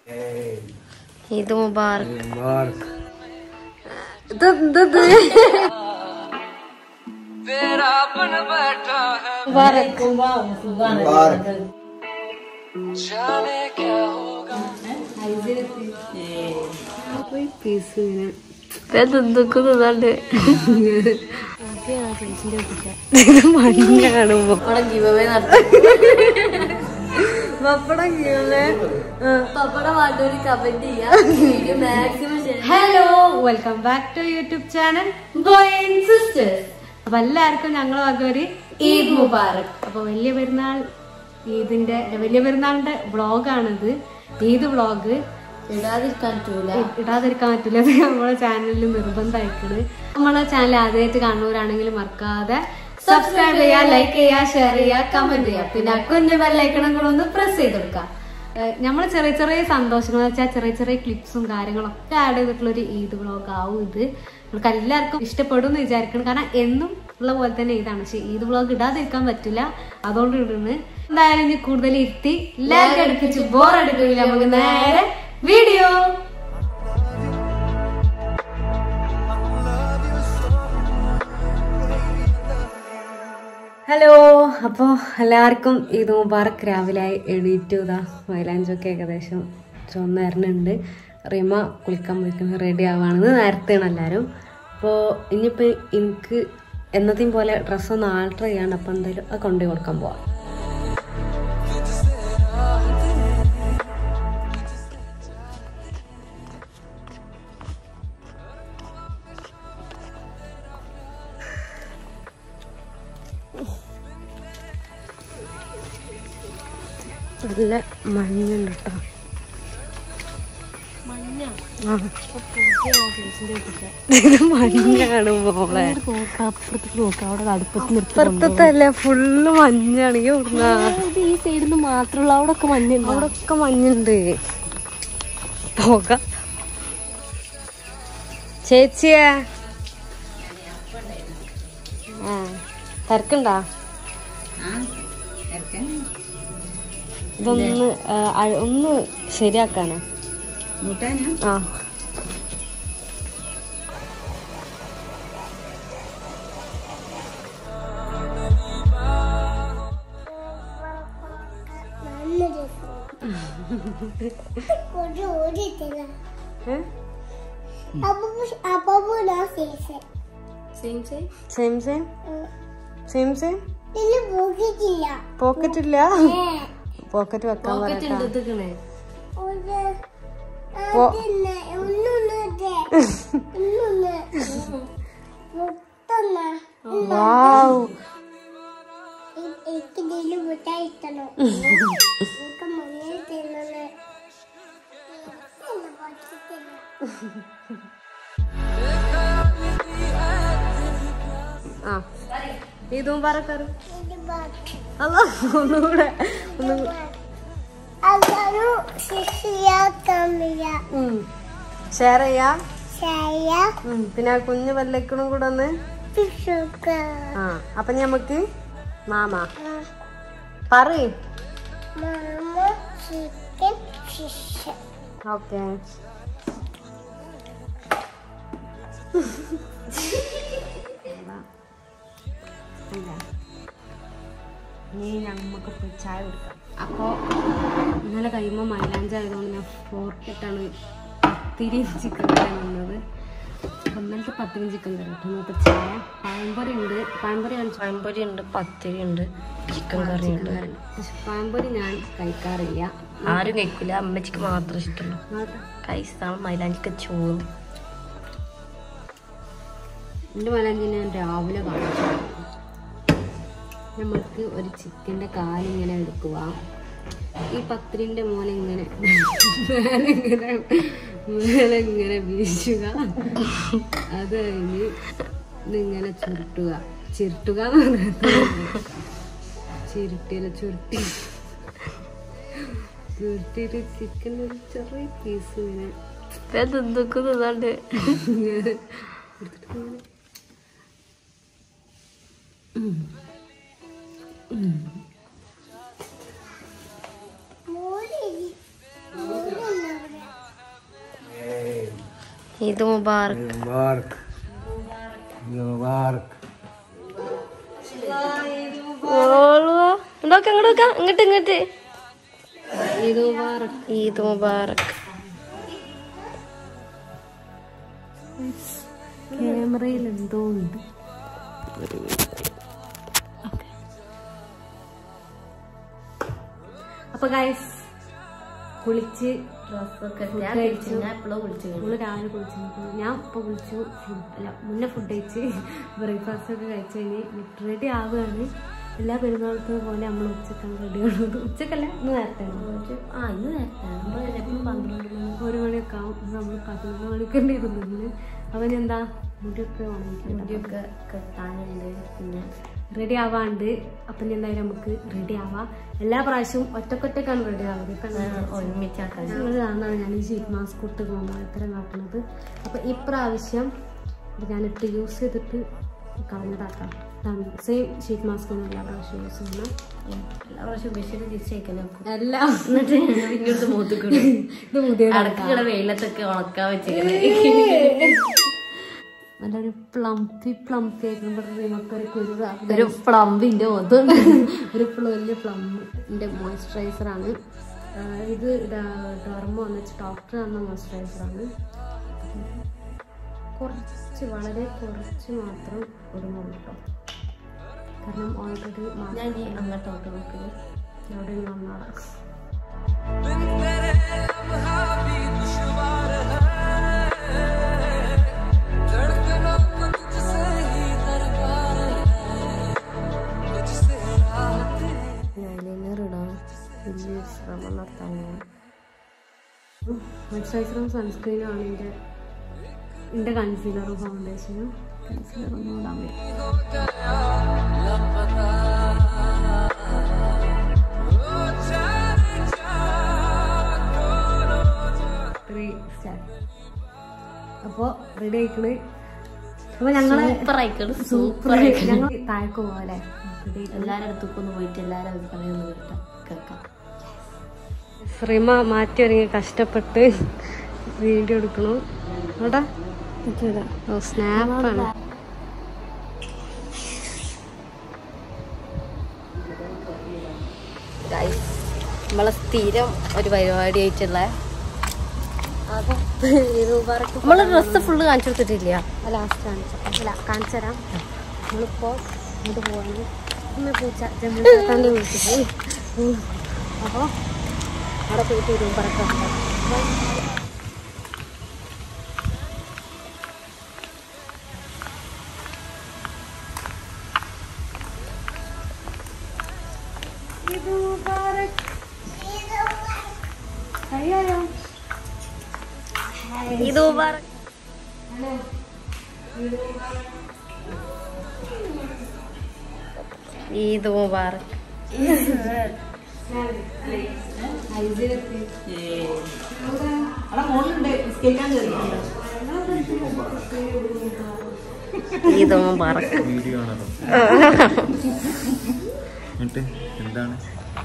ഈദ് മുബാറക് മുബാറക് ഇതെന്തത് മുബാറക് മുബാറക് പീസ് ഇങ്ങനെ ഇതെന്തൊക്കെ തിന്നാണ്ട് ഇത് മഞ്ഞാണ് പപ്പടം കീഴേ hello welcome back to YouTube channel sisters അപ്പൊ എല്ലാവർക്കും ഞങ്ങൾ വക ഒരു ഈദ് മുബാറക് അപ്പൊ വലിയ പെരുന്നാൾ ഈദിന്റെ വലിയ പെരുന്നാളിന്റെ വ്ളോഗാണിത് ഈദ് വ്ളോഗ് ഇടാതിരിക്കാൻ പറ്റൂല ഇടാതിരിക്കാൻ പറ്റില്ല അത് നമ്മളെ ചാനലിൽ നിർബന്ധമായിക്കണ് നമ്മളെ ചാനൽ ആദ്യമായിട്ട് കാണുന്നവരാണെങ്കിൽ മറക്കാതെ സബ്സ്ക്രൈബ് ചെയ്യാ ലൈക്ക് ചെയ്യാ ഷെയർ ചെയ്യാ കമന്റ് ചെയ്യാ പിന്നെ ആ കുഞ്ഞു ബെല്ലൈക്കണം കൂടെ ഒന്ന് പ്രസ് ചെയ്ത് കൊടുക്കാം നമ്മൾ ചെറിയ ചെറിയ സന്തോഷങ്ങൾ വെച്ചാൽ ചെറിയ ചെറിയ ക്ലിപ്സും കാര്യങ്ങളൊക്കെ ആഡ് ചെയ്തിട്ടുള്ള ഒരു ഈദ് വ്ളോഗ് ആവും ഇത് നമുക്ക് എല്ലാവർക്കും ഇഷ്ടപ്പെടും എന്ന് വിചാരിക്കണം കാരണം എന്നും ഉള്ള പോലെ തന്നെ ഇതാണ് പക്ഷെ ഈദ് വ്ളോഗ് ഇടാതിരിക്കാൻ പറ്റില്ല അതുകൊണ്ട് ഇടുന്നു എന്തായാലും ഇനി കൂടുതൽ ഇരുത്തി എല്ലാവർക്കും അടുപ്പിച്ച് ബോർ അടുപ്പില്ല നമുക്ക് നേരെ വീഡിയോ ഹലോ അപ്പോൾ എല്ലാവർക്കും ഇത് മുബാറക്ക് രാവിലെ എണീറ്റു ഇതാ മൈലാഞ്ചൊക്കെ ഏകദേശം ചുവന്നേരണുണ്ട് റീമ കുളിക്കാൻ പോയിക്കുന്ന റെഡി ആവാണെന്ന് നേരത്തെയാണ് എല്ലാവരും അപ്പോൾ ഇനിയിപ്പോൾ എനിക്ക് എന്നത്തെയും പോലെ ഡ്രസ്സൊന്ന് ആൾട്ടർ ചെയ്യാണ് അപ്പോൾ എന്തായാലും അത് കൊണ്ടുപോയി കൊടുക്കാൻ പോവാം നല്ല മഞ്ഞുണ്ട് കേട്ടോ ആ. ഇത് മഞ്ഞാണ് മോളെ അപ്പുറത്തല്ല ഫുള്ള് മഞ്ഞാണ് ഈ ഇവിടുന്ന് ഈ സൈഡിൽ മാത്രമുള്ള അവിടെ ഒക്കെ മഞ്ഞുണ്ട് അവിടെ ഒക്കെ മഞ്ഞുണ്ട് പോക ചേച്ചിയാ ആ തിരക്കുണ്ടാ ഇതൊന്ന് ആ, അഴ- ഒന്ന് ശരിയാക്കാനാ ആ ഏ? Same same same same pocket ഇല്ല പോക്കറ്റ് വെക്കാൻ പറയട്ടാ പോ- വാവ് ആ ഇതും പറക്കാറ് അല്ല ഒന്നുകൂടെ ഒന്നുകൂടെ ഷെയർ ചെയ്യാ ഉം, പിന്നെ ആ കുഞ്ഞു വല്ലക്കണും കൂടെ ഒന്ന് ആ അപ്പൊ ഞമ്മക്ക് മാമ പറയ് ചിക്കൻ ഫിഷ് ഓക്കെ നീ നമുക്ക് പോയി ചായ കൊടുക്കാം അപ്പോൾ ഇന്നലെ കഴിയുമ്പോൾ മൈലാഞ്ചി ആയതുകൊണ്ട് ഞാൻ ഫോർക്കിട്ടാണ് പത്തിരി ചിക്കൻ കറി വന്നത് അപ്പം ഇന്നലത്തെ പത്തിരി ചിക്കൻ കറി കേട്ടോ ഇന്നത്തെ ചായ പഴംപൊരി ഉണ്ട് പഴംപൊരി കാണിച്ചു പഴംപൊരി ഉണ്ട് പത്തിരി ഉണ്ട് ചിക്കൻ കറി ഉണ്ട് പക്ഷെ പഴംപൊരി ഞാൻ കഴിക്കാറില്ല ആരും കഴിക്കില്ല അമ്മച്ചിക്ക് മാത്രം ഇഷ്ടമുള്ളൂ ആട്ടെ. കൈസാണ് മൈലാഞ്ചിക്ക് ചോറ് എൻ്റെ മലഞ്ചി ഞാൻ രാവിലെ കാണിച്ചു നമ്മൾക്ക് ഒരു ചിക്കൻ്റെ കാലിങ്ങനെ എടുക്കുക ഈ പത്തിരിൻ്റെ മോനെ ഇങ്ങനെ മേലെ ഇങ്ങനെ മേലെ ഇങ്ങനെ വീശുക അത് കഴിഞ്ഞ് ഇതിങ്ങനെ ചുരുട്ടുക ചിരുട്ടുക എന്ന് പറയുന്നത് ചിരുട്ടിയല്ല ചുരുട്ടി ചുരുട്ടിയിട്ട് ചിക്കൻ്റെ ഒരു ചെറിയ പീസ് ഇങ്ങനെ എന്തൊക്കെ തിന്നാണ്ട് ഇങ്ങനെ മൂന്ന് മൂന്നെണ്ണം ഈദ് മുബാറക് മുബാറക് മുബാറക് ഇങ്ങോട്ട് ഇങ്ങോട്ട് ഇങ്ങോട്ട് ഇങ്ങോട്ട് ഈദ് മുബാറക് ഈദ് മുബാറക് ക്യാമറയിൽ എന്തോ ഉണ്ട് അപ്പൊ ഗൈസ് കുളിച്ച് ഡ്രസ്സൊക്കെ Food ഞാൻ കഴിച്ചു. ഞാൻ എപ്പോഴും വിളിച്ചു നമ്മള് രാവിലെ കുളിച്ചു ഞാൻ ഇപ്പൊ കുളിച്ചു ഫുഡ് അല്ല മുന്നേ ഫുഡ് കഴിച്ച് ബ്രേക്ക്ഫാസ്റ്റ് ഒക്കെ കഴിച്ചു കഴിഞ്ഞ് റെഡി ആവുകയാണ് എല്ലാ പെരുന്നാളത്തും പോലെ നമ്മൾ ഉച്ചക്കാണ് റെഡി ആവുന്നത് ഉച്ചക്കല്ല ഇന്ന് നേരത്തെ ആ ഇന്ന് നേരത്തെ നമ്മൾ എപ്പോഴും പന്ത്രണ്ട് മണി ഒരു മണിയൊക്കെ ആവും നമ്മൾ പതിനൊന്ന് മണിക്കന്നെ ഇരുന്നു അവൻ എന്താ മുടിയൊക്കെ ഉണങ്ങിട്ടുണ്ട് മുടിയൊക്കെ കെട്ടാനുണ്ട് പിന്നെ റെഡി ആവാണ്ട് അപ്പം എന്തായാലും നമുക്ക് റെഡി ആവാം എല്ലാ പ്രാവശ്യവും ഒറ്റക്കൊറ്റക്കാണ് റെഡി ആവുന്നത് ഇപ്പം ആ, ഒരുമിച്ചാക്കാൻ ഞങ്ങൾ കാണാണ് ഞാൻ ഈ ഷീറ്റ് മാസ്ക് ഇട്ട് പോകുമ്പോൾ ഇത്തരം കാട്ടുന്നത് അപ്പം ഇപ്രാവശ്യം ഇത് ഞാനിട്ട് യൂസ് ചെയ്തിട്ട് കളഞ്ഞതാക്കാം സെയിം ഷീറ്റ് മാസ്ക് ഒന്നും എല്ലാ പ്രാവശ്യം യൂസ് ചെയ്യണം എല്ലാ പ്രാവശ്യം ബഷീർ തിരിച്ചയക്കാൻ നോക്കും എല്ലാം എന്നിട്ട് ഇങ്ങോട്ട് മൂത്തിക്കൂടെ ഇത് പുതിയ അടക്കുകൂടെ വെയിലത്തൊക്കെ ഉണക്കാൻ വെച്ചിരിക്കുന്നത് നല്ലൊരു പ്ലംപി പ്ലംപി ആയിട്ട് നമുക്കൊരു കുരുവ ഒരു പ്ലംബിന്റെ ഒതും ഒരു പ്ല- വലിയ പ്ലമ്മിൻ്റെ മോയ്സ്ചറൈസറാണ് ഇത് ഡർമ എന്ന് വെച്ച് ഡോക്ടർ തന്ന മോയ്സ്ചറൈസറാണ് കുറച്ച് വളരെ കുറച്ച് മാത്രം ഇടുന്നുള്ളൂ കേട്ടോ കാരണം ഓൾറെഡി ഞാൻ ഈ അങ്ങോട്ടോട്ട് നോക്കുന്നത് അവിടെ വന്നാളാണ് ഐലൈനർ ഇടാൻ വലിയ ശ്രമം നടത്താൻ ഞാൻ മോയ്സ്ചറൈസറും സൺസ്ക്രീനും ആണ് എൻ്റെ എൻ്റെ കൺസീലറും ഫൗണ്ടേഷനും കൺസീലറൊന്നും ഇടാൻ പറ്റും ത്രീ സ്റ്റാർ അപ്പോൾ റെഡി ആയിക്കണ് അപ്പോൾ ഞങ്ങള് സൂപ്പർ ആയിക്കോട്ടെ സൂപ്പർ സൂപ്പർ ഞങ്ങൾ താഴേക്ക് പോകാല്ലേ റെഡി എല്ലാരും അടുത്തൊക്കെ ഒന്ന് പോയിട്ട് എല്ലാരും അഭിപ്രായം ഒന്ന് കേട്ടാ കേൾക്കാം ശ്രീമ മാറ്റി ഒരുങ്ങി കഷ്ടപ്പെട്ട് വീഡിയോ എടുക്കണു അവിടെ ഓ സ്നാപ്പാണ് നമ്മളെ സ്ഥിരം ഒരു പരിപാടി ആയിട്ടുള്ള അപ്പോൾ ഇത് മുബാറക്ക് നമ്മള് ഡ്രസ്സ് ഫുള്ള് കാണിച്ചു കൊടുത്തിട്ടില്ല ലാസ്റ്റ് കാണിച്ചു അല്ല കാണിച്ചു തരാം നമ്മളിപ്പോൾ ഇങ്ങോട്ട് പോവാണ് അമ്മ പൂച്ച ജമ്മുത്താൻ്റെ വിളിച്ചിട്ട് അപ്പോൾ അവിടെ പോയിട്ട് ഒരു മുബാറക്ക് ഇത് മുബാറക്ക് അയ്യോ ഇത് മുബാറക് ഈദ് മുബാറക് ഈദ് മുബാറക് വീഡിയോ ആണല്ലോ എന്നിട്ട് എന്താണ്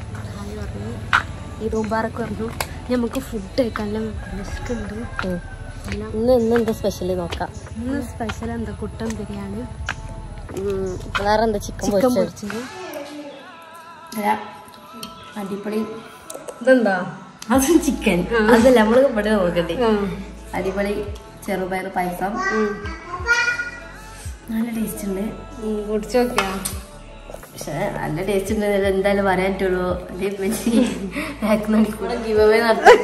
ഈ മുബാറക്ക് പറഞ്ഞു നമുക്ക് ഫുഡ് കഴിക്കാനെല്ലാം വിശക്കുണ്ട് എല്ലാം ഇന്ന് ഇന്ന് എന്താ സ്പെഷ്യൽ നോക്കാം ഇന്ന് സ്പെഷ്യൽ എന്താ കുട്ടൻ ബിരിയാണി ഉം, വേറെ എന്താ ചിക്കൻ ചിക്കൻ പൊരിച്ചത് പൊരിച്ചത് അടിപൊളി ഇതെന്താ അത് ചിക്കൻ അതല്ല നമ്മള് ഇവിടെ നോക്കണ്ടേ അടിപൊളി ചെറുപയർ പായസം നല്ല ടേസ്റ്റ് ഉണ്ട് കുടിച്ചു നോക്കിയാ പക്ഷെ നല്ല ടേസ്റ്റ് ഉണ്ട് എന്നല്ല എന്തായാലും പറയാൻ പറ്റുള്ളൂ അതേപറ്റി ഗിവ് അവേ നടത്തും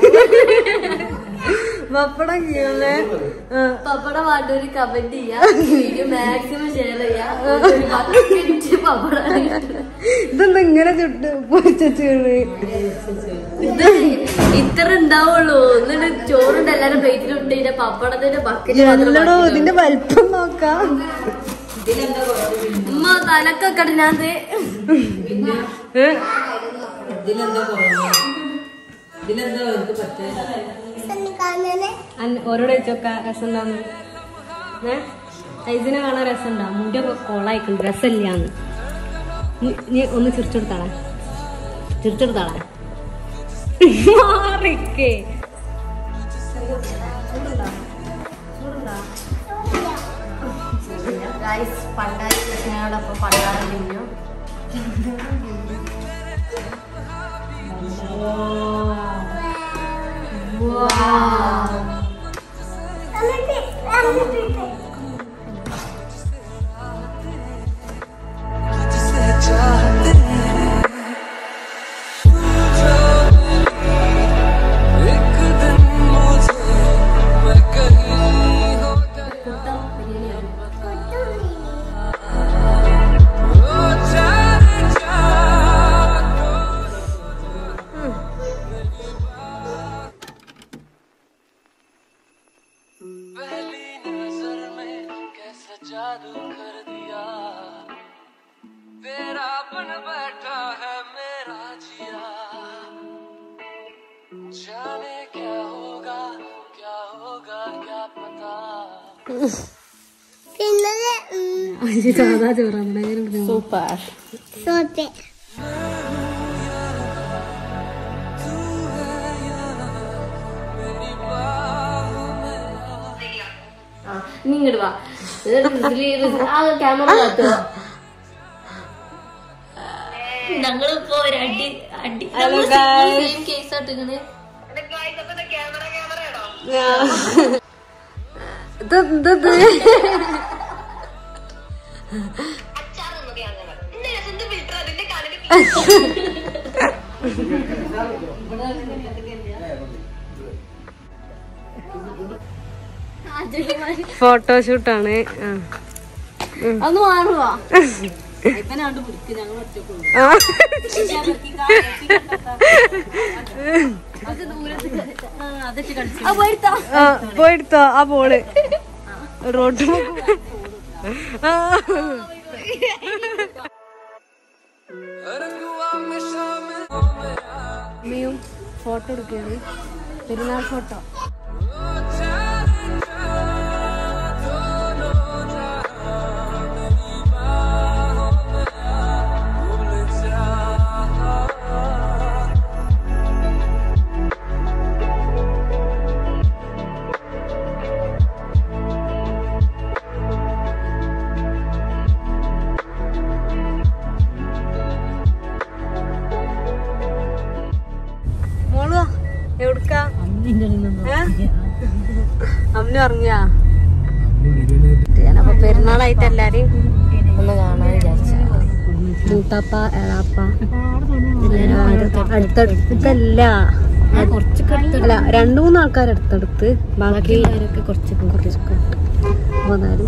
പപ്പടം കീഴേ പപ്പട വേണ്ടൊരു കമന്റ് ചെയ്യാ വീഡിയോ മാക്സിമം ഷെയർ ചെയ്യാ ഒരു പത്ത് minute പപ്പട ഇതെന്താ ഇങ്ങനെ ചുട്ട് പൊരിച്ചു ഇത് ഇത്ര ഉണ്ടാവുള്ളൂ എന്നിട്ട് ചോറുണ്ട് എല്ലാരും പ്ലേറ്റിലുണ്ട് ഇതിന്റെ പപ്പടത്തിന്റെ ബക്കറ്റ് എല്ലടോ ഇതിന്റെ വലിപ്പം നോക്കാം ഉമ്മ തലക്കൊക്കെ ഞാൻ ദേ ഓരോട് വെച്ചൊക്കെ രസം ഉണ്ടാന്ന് ഏ ഇതിനെ കാണാൻ രസം ഉണ്ടാവും മുടിയൊക്കെ കൊളായിട്ടുണ്ട് രസമില്ലാന്ന് നീ- നീ ഒന്ന് ചിരിച്ചെടുത്താളെ ചിരിച്ചെടുത്താളെ മാറിക്കേ ഗായ്സ് പണ്ടാരി കൃഷ്ണയോടൊപ്പം പണ്ടാരം തിന്നു പിന്നെ സാധാ ചോറാണ് സൂപ്പർ സോത്തെ നീ ഇങ്ങോട്ട് വാ ഇതില് ആ ക്യാമറ കാത്തുക ഞങ്ങളിപ്പോ ഒരു അടി അടി സെയിം കേസ് ആട്ടിങ്ങനെ ഇത് ഇത് ഇത് ഫോട്ടോഷൂട്ടാണ് ഒന്ന് മാറുവാ പോയെടുത്തോ ആ ബോള് റോഡ് അമ്മയും ഫോട്ടോ എടുക്കുകയാണ് പെരുന്നാൾ ഫോട്ടോ മോള് എവിടുക്കാ അമ്മ ഉറങ്ങിയാ അപ്പൊ പെരുന്നാളായിട്ട് എല്ലാരെയും ഒന്ന് കാണാൻ വിചാരിച്ചു മൂത്താപ്പ എളാപ്പ അടുത്തടുത്തല്ല അല്ല രണ്ടു മൂന്ന് ആൾക്കാർ അടുത്തടുത്ത് ബാക്കി കുറച്ച് കുറച്ചൊക്കെ പോന്നാലും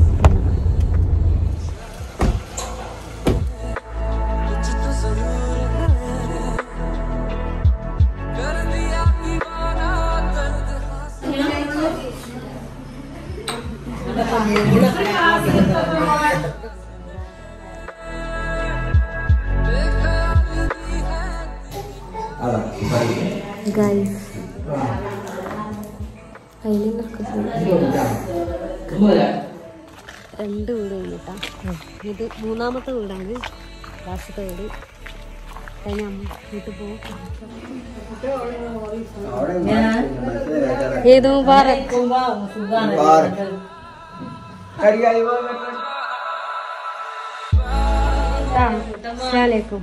ഗൈസ് രണ്ട് വീട് കഴിഞ്ഞിട്ടാ ഇത് മൂന്നാമത്തെ വീടാണ് ലാസ്റ്റത്തെ വീട് കഴിഞ്ഞ അമ്മ വീട്ടിൽ പോകും ഏത് മുബാറക് അസ്സലാമലൈക്കും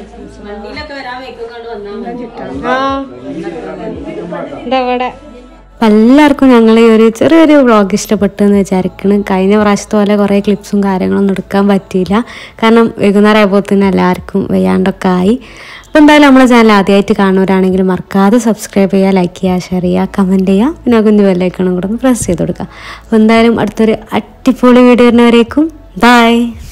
ഇവിടെ എല്ലാവർക്കും ഞങ്ങൾ ഈ ഒരു ചെറിയൊരു വ്ളോഗ് ഇഷ്ടപ്പെട്ടു എന്ന് വിചാരിക്കണം കഴിഞ്ഞ പ്രാവശ്യത്തെ പോലെ കുറേ ക്ലിപ്സും കാര്യങ്ങളൊന്നും എടുക്കാൻ പറ്റിയില്ല കാരണം വൈകുന്നേരം ആയപ്പോൾ തന്നെ എല്ലാവർക്കും വയ്യാണ്ടൊക്കെ ആയി അപ്പോൾ എന്തായാലും നമ്മളെ ചാനൽ ആദ്യമായിട്ട് കാണുന്നവരാണെങ്കിൽ മറക്കാതെ സബ്സ്ക്രൈബ് ചെയ്യുക ലൈക്ക് ചെയ്യുക ഷെയർ ചെയ്യുക കമൻറ്റ് ചെയ്യുക പിന്നെ ആ കുഞ്ഞു ബെല്ലൈക്കണം കൂടെ ഒന്ന് പ്രസ് ചെയ്ത് കൊടുക്കുക അപ്പോൾ എന്തായാലും അടുത്തൊരു അടിപൊളി വീഡിയോ വരുന്നവരേക്കും ബൈ